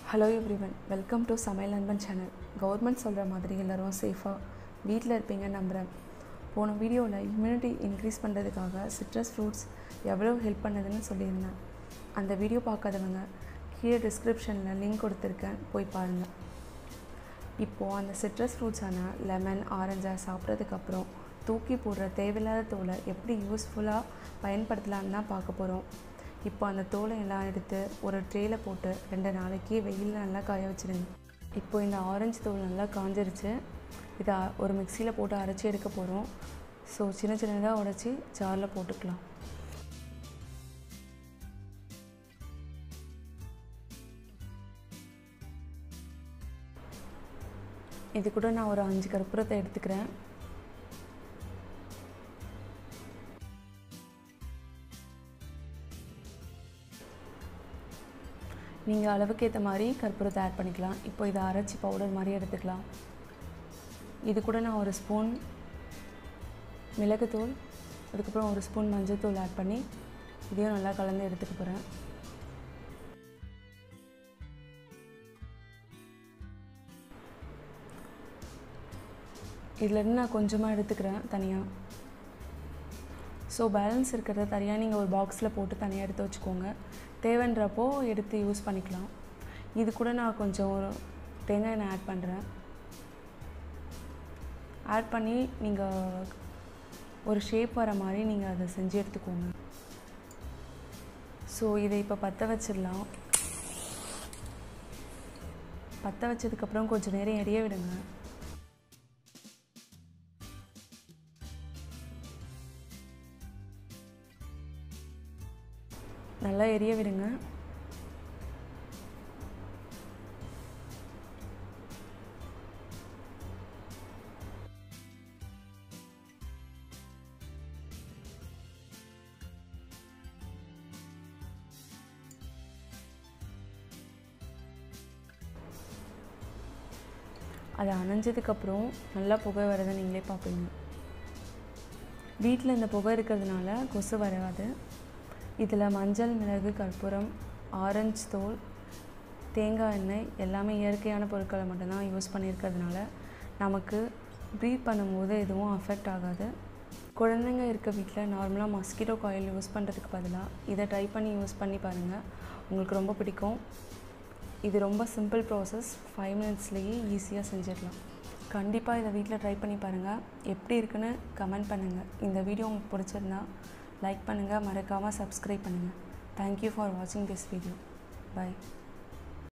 hello everyone welcome to சமையல் நண்பன் channel government சொல்கிற மாதிரி எல்லோரும் சேஃபாக வீட்டில் இருப்பீங்கன்னு நம்புகிறேன் போன வீடியோவில் இம்யூனிட்டி இன்க்ரீஸ் பண்ணுறதுக்காக சிட்ரஸ் ஃப்ரூட்ஸ் எவ்வளோ ஹெல்ப் பண்ணுதுன்னு சொல்லியிருந்தேன் அந்த வீடியோ பார்க்காதவங்க கீழே டிஸ்கிரிப்ஷனில் லிங்க் கொடுத்துருக்கேன் போய் பாருங்கள் இப்போது அந்த சிட்ரஸ் ஃப்ரூட்ஸான லெமன் ஆரஞ்சை சாப்பிட்றதுக்கப்புறம் தூக்கி போடுற தேவையில்லாத தோலை எப்படி யூஸ்ஃபுல்லாக பயன்படுத்தலான்னு தான் பார்க்க போகிறோம் இப்போ அந்த தோலை எல்லாம் எடுத்து ஒரு ட்ரேயில் போட்டு ரெண்டு நாளைக்கு வெயிலில் நல்லா காய வச்சுருங்க இப்போ இந்த ஆரஞ்சு தோல் நல்லா காஞ்சிருச்சு இதை ஒரு மிக்சியில் போட்டு அரைச்சி எடுக்க போகிறோம் ஸோ சின்ன சின்னதாக உடச்சி ஜாரில் போட்டுக்கலாம் இது கூட நான் ஒரு அஞ்சு கற்பூரத்தை எடுத்துக்கிறேன் நீங்கள் அளவுக்கு ஏற்ற மாதிரி கற்பூரத்தை ஆட் பண்ணிக்கலாம் இப்போ இதை அரைச்சி பவுடர் மாதிரி எடுத்துக்கலாம் இது கூட நான் ஒரு ஸ்பூன் மிளகுத்தூள் அதுக்கப்புறம் ஒரு ஸ்பூன் மஞ்சள் தூள் ஆட் பண்ணி இதையும் நல்லா கலந்து எடுத்துக்க போகிறேன் இதிலேருந்து நான் கொஞ்சமாக எடுத்துக்கிறேன் தனியாக ஸோ பேலன்ஸ் இருக்கிறத தனியாக நீங்கள் ஒரு பாக்ஸில் போட்டு தனியாக எடுத்து வச்சுக்கோங்க தேவைன்றப்போ எடுத்து யூஸ் பண்ணிக்கலாம் இது கூட நான் கொஞ்சம் ஒரு தேங்காய் எண்ணெய் ஆட் பண்ணுறேன் ஆட் பண்ணி நீங்கள் ஒரு ஷேப் வர மாதிரி நீங்கள் அதை செஞ்சு எடுத்துக்கோங்க ஸோ இதை இப்போ பற்ற வச்சிடலாம் பற்ற வச்சதுக்கப்புறம் கொஞ்சம் நேரம் எரிய விடுங்க நல்லா எரிய விடுங்க அது அணைஞ்சதுக்கப்புறம் நல்லா புகை வரதை நீங்களே பார்ப்பீங்க வீட்டில் இந்த புகை இருக்கிறதுனால கொசு வராது இதில் மஞ்சள் மிளகு கற்பூரம் ஆரஞ்சு தோல் தேங்காய் எண்ணெய் எல்லாமே இயற்கையான பொருட்களை மட்டும்தான் யூஸ் பண்ணியிருக்கிறதுனால நமக்கு ப்ரீத் பண்ணும்போது எதுவும் அஃபெக்ட் ஆகாது குழந்தைங்க இருக்க வீட்டில் நார்மலாக மஸ்கிட்டோ காயில் யூஸ் பண்ணுறதுக்கு பதிலாக இதை ட்ரை பண்ணி யூஸ் பண்ணி பாருங்கள் உங்களுக்கு ரொம்ப பிடிக்கும் இது ரொம்ப சிம்பிள் ப்ராசஸ் ஃபைவ் மினிட்ஸ்லேயே ஈஸியாக செஞ்சிடலாம் கண்டிப்பாக இதை வீட்டில் ட்ரை பண்ணி பாருங்கள் எப்படி இருக்குன்னு கமெண்ட் பண்ணுங்கள் இந்த வீடியோ உங்களுக்கு பிடிச்சிருந்தா லைக் பண்ணுங்கள் மறக்காமல் சப்ஸ்கிரைப் பண்ணுங்கள் தேங்க்யூ ஃபார் வாட்சிங் திஸ் வீடியோ பாய்